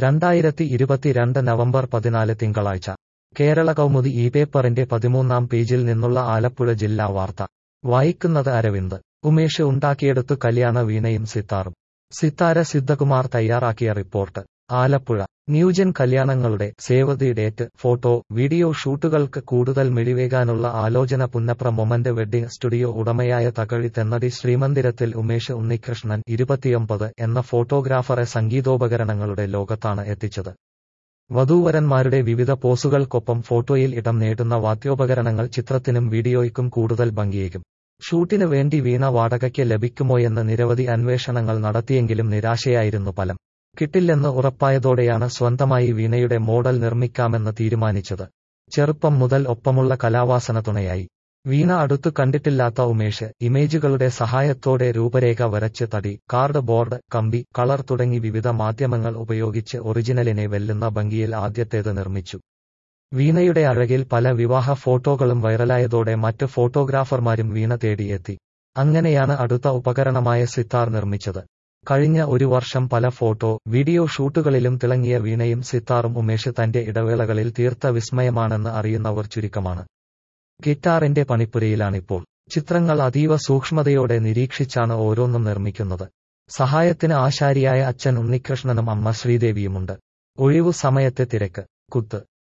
രണ്ടായിരത്തി ഇരുപത്തിരണ്ട് നവംബർ പതിനാല് തിങ്കളാഴ്ച കേരള കൗമുദി ഈ പേപ്പറിന്റെ പതിമൂന്നാം പേജിൽ നിന്നുള്ള ആലപ്പുഴ ജില്ലാ വാർത്ത വായിക്കുന്നത് അരവിന്ദ് ഉമേഷ് ഉണ്ടാക്കിയെടുത്തു കല്യാണ വീണയും സിത്താറും സിത്താര സിദ്ധകുമാർ തയ്യാറാക്കിയ റിപ്പോർട്ട് ആലപ്പുഴ ന്യൂജൻ കല്യാണങ്ങളുടെ save the date photo video ഷൂട്ടുകൾക്ക് കൂടുതൽ മിഴിവേകാനുള്ള ആലോചന പുന്നപ്ര മൊമന്റ് വെഡ്ഡിംഗ് സ്റ്റുഡിയോ ഉടമയായ തകഴി തെന്നടി ശ്രീമന്ദിരത്തിൽ ഉമേഷ് ഉണ്ണികൃഷ്ണൻ ഇരുപത്തിയൊമ്പത് എന്ന ഫോട്ടോഗ്രാഫറെ സംഗീതോപകരണങ്ങളുടെ ലോകത്താണ് എത്തിച്ചത് വധൂവരന്മാരുടെ വിവിധ പോസുകൾക്കൊപ്പം ഫോട്ടോയിൽ ഇടം നേടുന്ന വാദ്യോപകരണങ്ങൾ ചിത്രത്തിനും വീഡിയോയ്ക്കും കൂടുതൽ ഭംഗിയേകും ഷൂട്ടിന് വേണ്ടി വീണ വാടകയ്ക്ക് ലഭിക്കുമോയെന്ന് നിരവധി അന്വേഷണങ്ങൾ നടത്തിയെങ്കിലും നിരാശയായിരുന്നു ഫലം കിട്ടില്ലെന്ന് ഉറപ്പായതോടെയാണ് സ്വന്തമായി വീണയുടെ മോഡൽ നിർമ്മിക്കാമെന്ന് തീരുമാനിച്ചത് ചെറുപ്പം മുതൽ ഒപ്പമുള്ള കലാവാസന തുണയായി വീണ അടുത്തു കണ്ടിട്ടില്ലാത്ത ഉമേഷ് ഇമേജുകളുടെ സഹായത്തോടെ രൂപരേഖ വരച്ച് തടി കാർഡ് ബോർഡ് കമ്പി കളർ തുടങ്ങി വിവിധ മാധ്യമങ്ങൾ ഉപയോഗിച്ച് ഒറിജിനലിനെ വെല്ലുന്ന ഭംഗിയിൽ ആദ്യത്തേത് നിർമ്മിച്ചു വീണയുടെ അഴകിൽ പല വിവാഹ ഫോട്ടോകളും വൈറലായതോടെ മറ്റ് ഫോട്ടോഗ്രാഫർമാരും വീണ തേടിയെത്തി അങ്ങനെയാണ് അടുത്ത ഉപകരണമായ സിത്താർ നിർമ്മിച്ചത് കഴിഞ്ഞ ഒരു വർഷം പല ഫോട്ടോ വീഡിയോ ഷൂട്ടുകളിലും തിളങ്ങിയ വീണയും സിത്താറും ഉമേഷ് തന്റെ ഇടവേളകളിൽ തീർത്ത വിസ്മയമാണെന്ന് അറിയുന്നവർ ചുരുക്കമാണ് ഗിറ്റാറിന്റെ പണിപ്പുരയിലാണിപ്പോൾ ചിത്രങ്ങൾ അതീവ സൂക്ഷ്മതയോടെ നിരീക്ഷിച്ചാണ് ഓരോന്നും നിർമ്മിക്കുന്നത് സഹായത്തിന് ആശാരിയായ അച്ഛൻ ഉണ്ണികൃഷ്ണനും അമ്മ ശ്രീദേവിയുമുണ്ട് ഒഴിവു സമയത്തെ തിരക്ക് കുത്ത്